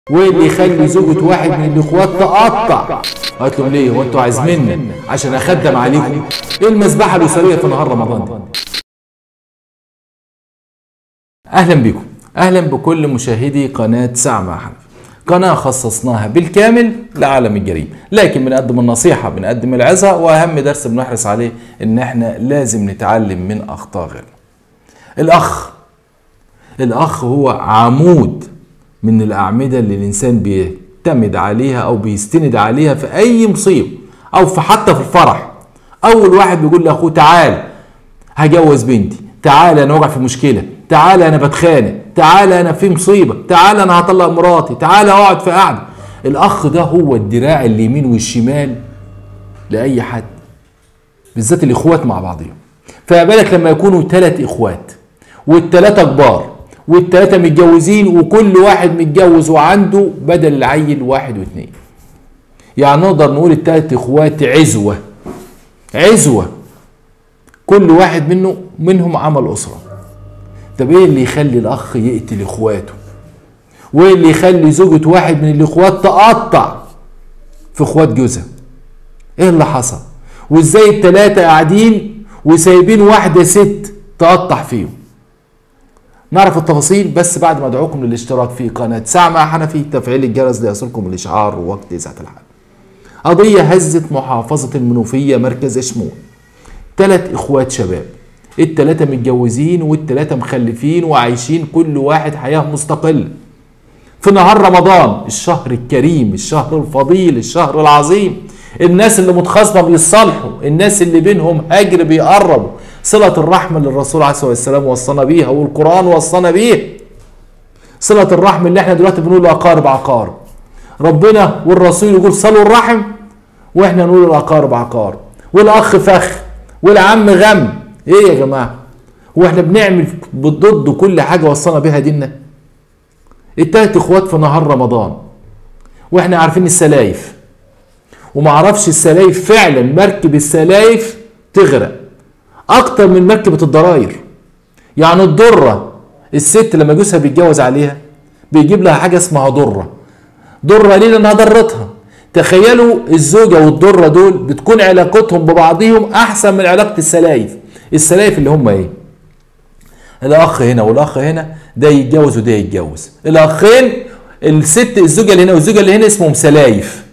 واللي يخلي زوجة واحد من الاخوات تقطع قالت لهم ليه هو انتوا عازميني عشان اخدم عليكم ايه المذبحه الاسريه في نهار رمضان ده اهلا بكم اهلا بكل مشاهدي قناه ساعه مع حنفي قناه خصصناها بالكامل لعالم الجريمه لكن بنقدم النصيحه بنقدم العظه واهم درس بنحرص عليه ان احنا لازم نتعلم من اخطاء غيرنا الاخ الاخ هو عمود من الاعمده اللي الانسان بيعتمد عليها او بيستند عليها في اي مصيبه او في حتى في الفرح اول واحد بيقول لاخوه تعال هجوز بنتي تعال انا واقع في مشكله تعال انا بتخانق تعال انا في مصيبه تعال انا هطلق مراتي تعال اقعد في قعده الاخ ده هو الدراع اليمين والشمال لاي حد بالذات الاخوات مع بعضهم فما بالك لما يكونوا ثلاث اخوات والثلاثه كبار والثلاثه متجوزين وكل واحد متجوز وعنده بدل العيل واحد واثنين يعني نقدر نقول الثلاث اخوات عزوه عزوه كل واحد منه منهم عمل اسره طب ايه اللي يخلي الاخ يقتل اخواته وايه اللي يخلي زوجة واحد من الاخوات تقطع في اخوات جوزها ايه اللي حصل وازاي التلاتة قاعدين وسايبين واحدة ست تقطع فيهم نعرف التفاصيل بس بعد ما ادعوكم للاشتراك في قناة ساعة مع حنفي تفعيل الجرس ليصلكم الاشعار وقت اذاعة الحلقة قضية هزت محافظة المنوفية مركز اشمون تلات اخوات شباب التلاتة متجوزين والتلاتة مخلفين وعايشين كل واحد حياة مستقلة في نهار رمضان الشهر الكريم الشهر الفضيل الشهر العظيم الناس اللي متخاصمة بيصالحوا الناس اللي بينهم هجر بيقربوا صلة الرحمة اللي الرسول عليه الصلاة والسلام وصانا بيها والقرآن وصانا بيها صلة الرحم اللي احنا دلوقتي بنقول أقارب عقارب ربنا والرسول يقول صلوا الرحم واحنا نقول الأقارب عقارب والأخ فخ والعم غم ايه يا جماعه هو احنا بنعمل ضد كل حاجه وصلنا بيها ديننا التلات اخوات في نهار رمضان واحنا عارفين السلايف وما عرفش السلايف فعلا مركب السلايف تغرق اكتر من مركبة الضراير يعني الضرة الست لما جوزها بيتجوز عليها بيجيب لها حاجة اسمها ضرة ضرة ليه لانها ضرتها تخيلوا الزوجة والضرة دول بتكون علاقتهم ببعضهم احسن من علاقة السلايف السلايف اللي هم ايه الاخ هنا والاخ هنا ده يتجوز وده يتجوز الاخين الست الزوجه اللي هنا والزوجه اللي هنا اسمهم سلايف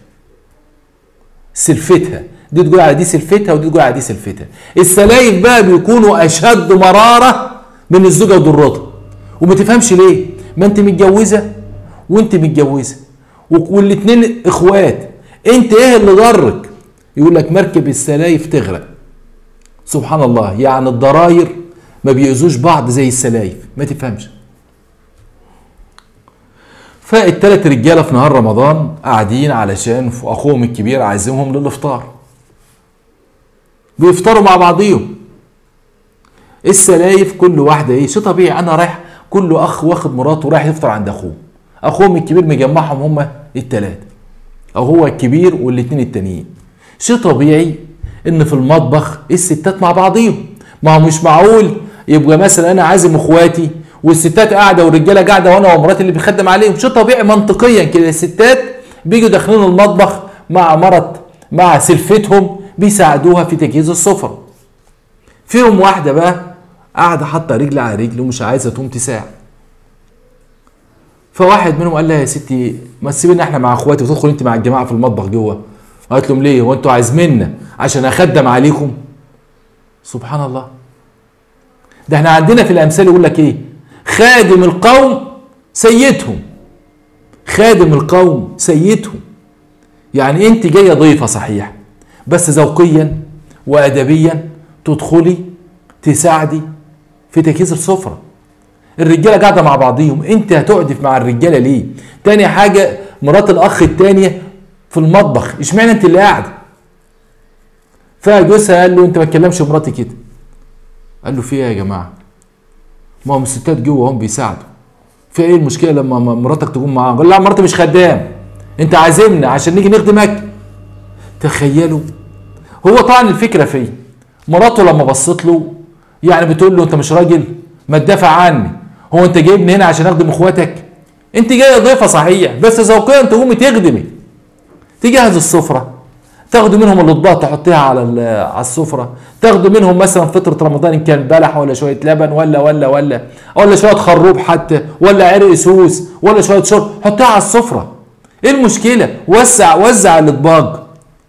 سلفتها دي تقول على دي سلفتها ودي تقول على دي سلفتها السلايف بقى بيكونوا اشد مراره من الزوجه وضرتها وما تفهمش ليه ما انت متجوزه وانت متجوزه والاتنين اخوات انت ايه اللي ضرك يقول لك مركب السلايف تغرق سبحان الله يعني الضراير ما بيأذوش بعض زي السلايف ما تفهمش فالتلات رجاله في نهار رمضان قاعدين علشان اخوهم الكبير عايزينهم للافطار بيفطروا مع بعضيهم السلايف كل واحده ايه شيء طبيعي انا رايح كل اخ واخد مراته رايح يفطر عند اخوه اخوهم الكبير مجمعهم هما التلاته او هو الكبير والاتنين التانيين شيء طبيعي ان في المطبخ الستات مع بعضيهم ما هو مش معقول يبقى مثلا انا عازم اخواتي والستات قاعده والرجاله قاعده وانا ومراتي اللي بيخدم عليهم شيء طبيعي منطقيا كده الستات بيجوا داخلين المطبخ مع مرت مع سلفتهم بيساعدوها في تجهيز السفره فيهم واحده بقى قاعده حاطه رجل على رجل ومش عايزه تقوم تساعد فواحد منهم قال لها يا ستي ما تسيبينا احنا مع اخواتي وتدخل انت مع الجماعه في المطبخ جوه قالت لهم ليه هو انتوا عازميننا عشان اخدم عليكم سبحان الله ده احنا عندنا في الامثال يقول لك ايه خادم القوم سيدهم خادم القوم سيدهم يعني انت جايه ضيفه صحيح بس ذوقيا وادبيا تدخلي تساعدي في تجهيز السفره الرجاله قاعده مع بعضيهم انت هتقعدي مع الرجاله ليه تاني حاجه مرات الاخ التانيه في المطبخ اشمعنى انت اللي قاعده فجوزها قال له انت ما تكلمش مراتي كده قال له في ايه يا جماعه ما هم الستات جوه هم بيساعدوا في ايه المشكله لما مراتك تكون معاهم قال لا مراتي مش خدام انت عازمنا عشان نيجي نخدمك تخيلوا هو طبعا الفكره فين مراته لما بصت له يعني بتقول له انت مش راجل ما تدافع عني هو انت جايبني هنا عشان اخدم اخواتك انت جايه ضيفه صحيح بس ذوقيا تقومي تخدمي تجهز السفره تاخدوا منهم الاطباق تحطيها على ال- على السفره تاخدوا منهم مثلا فطره رمضان ان كان بلح ولا شويه لبن ولا ولا ولا ولا شويه خروب حتى ولا عرق سوس ولا شويه شرب حطيها على السفره ايه المشكله وسع وزع الاطباق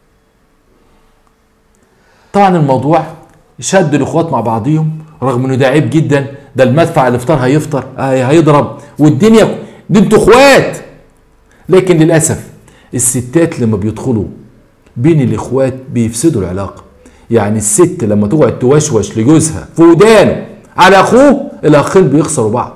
طبعا الموضوع شد الاخوات مع بعضهم رغم انه ده عيب جدا ده المدفع الافطار هيفطر هي- هيضرب والدنيا دي انتوا اخوات لكن للاسف الستات لما بيدخلوا بين الاخوات بيفسدوا العلاقه يعني الست لما تقعد توشوش لجوزها في ودانه على اخوه الاخين بيخسروا بعض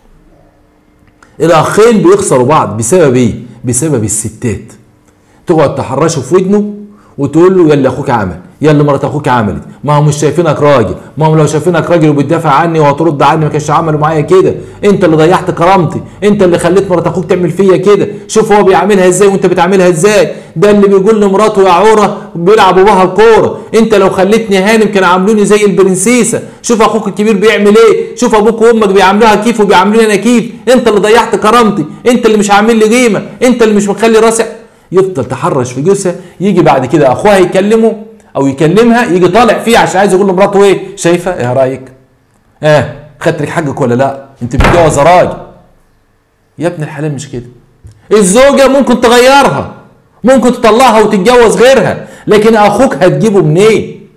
الاخين بيخسروا بعض بسبب ايه بسبب الستات تقعد تحرشه في ودنه وتقول له يلا اخوك عمل يلا مرات اخوك عملت ما هم مش شايفينك راجل ما هم لو شايفينك راجل وبتدافع عني وهترد عني ما كانش عملوا معايا كده انت اللي ضيعت كرامتي انت اللي خليت مرات اخوك تعمل فيا كده شوف هو بيعملها ازاي وانت بتعملها ازاي ده اللي بيقول لمراته يا عوره بيلعبوا بها الكوره انت لو خليتني هانم كانوا عاملوني زي البرنسيسه شوف اخوك الكبير بيعمل ايه شوف ابوك وامك بيعاملوها كيف وبيعاملوني انا كيف انت اللي ضيعت كرامتي انت اللي مش عامل لي قيمه انت اللي مش مخلي راسي يفضل تحرش في جوزها يجي بعد كده اخوها يكلمه او يكلمها يجي طالع فيه عشان عايز يقول لمراته ايه شايفه ايه رايك اه خدت لك حقك ولا لا انت متجوزه راجل يا ابن الحلال مش كده الزوجه ممكن تغيرها ممكن تطلعها وتتجوز غيرها لكن اخوك هتجيبه منين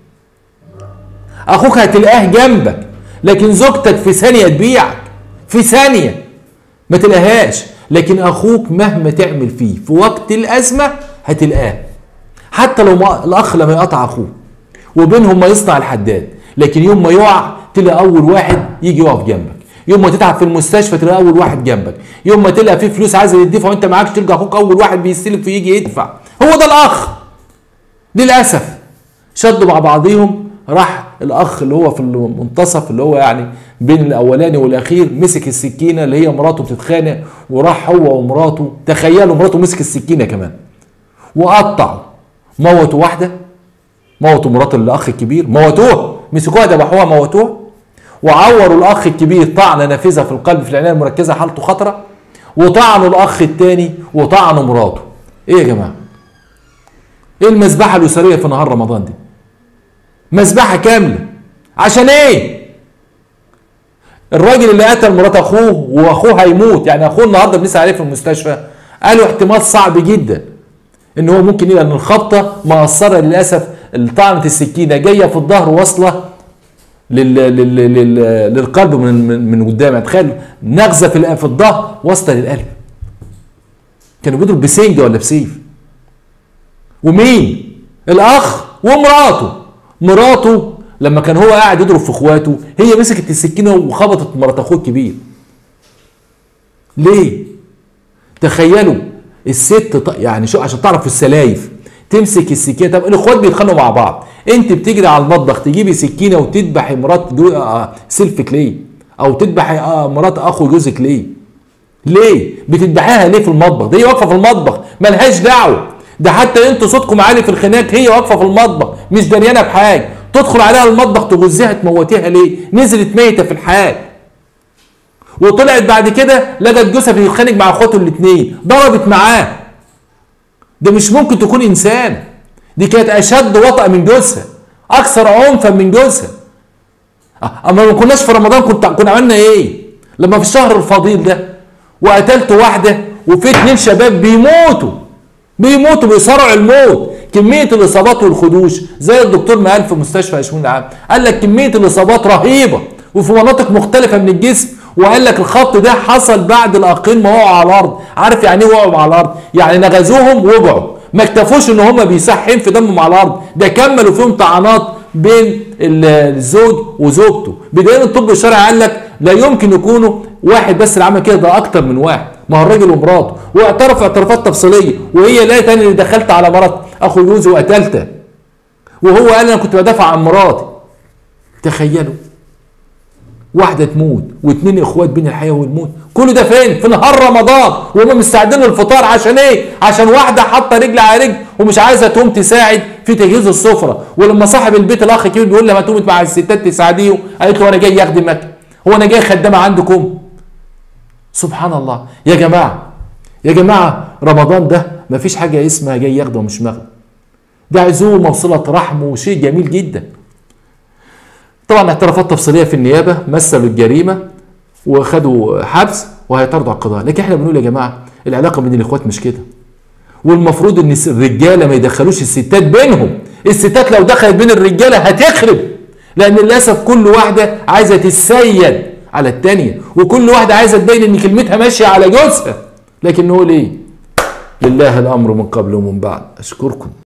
اخوك هتلاقاه جنبك لكن زوجتك في ثانيه تبيعك في ثانيه ما تلاقيهاش لكن اخوك مهما تعمل فيه في وقت الازمه هتلقاه حتى لو ما الاخ لما يقطع اخوه وبينهم ما يصنع الحداد لكن يوم ما يقع تلاقي اول واحد يجي يقف جنبك يوم ما تتعب في المستشفى تلاقي اول واحد جنبك يوم ما تلاقي في فلوس عايز يدفع وانت معاكش تلقى اخوك اول واحد بيستلف ويجي يدفع هو ده الاخ للاسف شدوا مع بعضهم راح الاخ اللي هو في المنتصف اللي هو يعني بين الاولاني والاخير مسك السكينه اللي هي مراته بتتخانق وراح هو ومراته تخيلوا مراته مسك السكينه كمان وقطعوا موتوا واحده موتوا مرات الاخ الكبير موتوه مسكوها ذبحوها موتوها وعوروا الاخ الكبير طعنه نافذه في القلب في العنايه المركزه حالته خطره وطعنوا الاخ الثاني وطعنوا مراته ايه يا جماعه ايه المذبحه الاسريه في نهار رمضان دي مذبحه كامله عشان ايه الراجل اللي قتل مرات اخوه واخوه هيموت يعني اخوه النهارده بنسال عليه في المستشفى قالوا احتمال صعب جدا ان هو ممكن يبقى ان الخبطه مأثره للاسف طعنه السكينه جايه في الظهر واصله لل... لل... لل... للقلب من من, من قدام يعني تخيل نغزه في في الظهر واصله للقلب كانوا بيضرب بسنجه ولا بسيف ومين الاخ ومراته مراته لما كان هو قاعد يضرب في اخواته هي مسكت السكينه وخبطت مرات اخوه الكبير ليه تخيلوا الست يعني شو عشان تعرف السلايف تمسك السكينه طب الاخوات بيتخانقوا مع بعض انت بتجري على المطبخ تجيبي سكينه وتذبحي مرات جو... آه سلفك ليه او تذبحي آه مرات اخو جوزك ليه ليه بتذبحيها ليه في المطبخ دي واقفه في المطبخ ملهاش دعوه ده حتى انتوا صوتكم عالي في الخناق هي واقفه في المطبخ مش دريانه بحاجه تدخل عليها المطبخ تغزيها تموتيها ليه نزلت ميته في الحال وطلعت بعد كده لقت جوزها بيتخانق مع اخواته الاثنين ضربت معاه ده مش ممكن تكون انسان دي كانت اشد وطأ من جوزها اكثر عنفا من جوزها اما ما كناش في رمضان كنت كنا عملنا ايه لما في الشهر الفضيل ده وقتلت واحده وفي اتنين شباب بيموتوا بيموتوا بيصارعوا الموت كميه الاصابات والخدوش زي الدكتور ما قال في مستشفى اشمون العام قال لك كميه الاصابات رهيبه وفي مناطق مختلفه من الجسم وقال لك الخط ده حصل بعد الاخين ما وقعوا على الارض عارف يعني ايه وقعوا على الارض يعني نغزوهم وقعوا ما اكتفوش ان هم بيسحين في دمهم على الارض ده كملوا فيهم طعنات بين الزوج وزوجته بدليل الطب الشرعي قال لك لا يمكن يكونوا واحد بس اللي عمل كده ده اكتر من واحد ما هو الراجل ومراته واعترف اعترافات تفصيليه وهي لا تاني اللي دخلت على مرات اخو جوزي وقتلته وهو قال انا كنت بدافع عن مراتي تخيلوا واحده تموت واثنين اخوات بين الحياه والموت كل ده فين في نهار رمضان وهم مستعدين للفطار عشان ايه عشان واحده حاطه رجل على رجل ومش عايزه تقوم تساعد في تجهيز السفره ولما صاحب البيت الاخ الكبير بيقول لها ما تقومي مع الستات تساعديه قالت له انا جاي اخدمك هو انا جاي خدامه عندكم سبحان الله يا جماعه يا جماعه رمضان ده مفيش حاجه اسمها جاي ياخده ومش ماخده ده عزومه وصله رحم وشيء جميل جدا طبعا اعترافات تفصيليه في النيابه مثلوا الجريمه وخدوا حبس وهيطردوا على القضاء لكن احنا بنقول يا جماعه العلاقه بين الاخوات مش كده والمفروض ان الرجاله ما يدخلوش الستات بينهم الستات لو دخلت بين الرجاله هتخرب لان للاسف كل واحده عايزه تتسيد على التانية وكل واحده عايزه تبين ان كلمتها ماشيه على جوزها لكن نقول ايه لله الامر من قبل ومن بعد اشكركم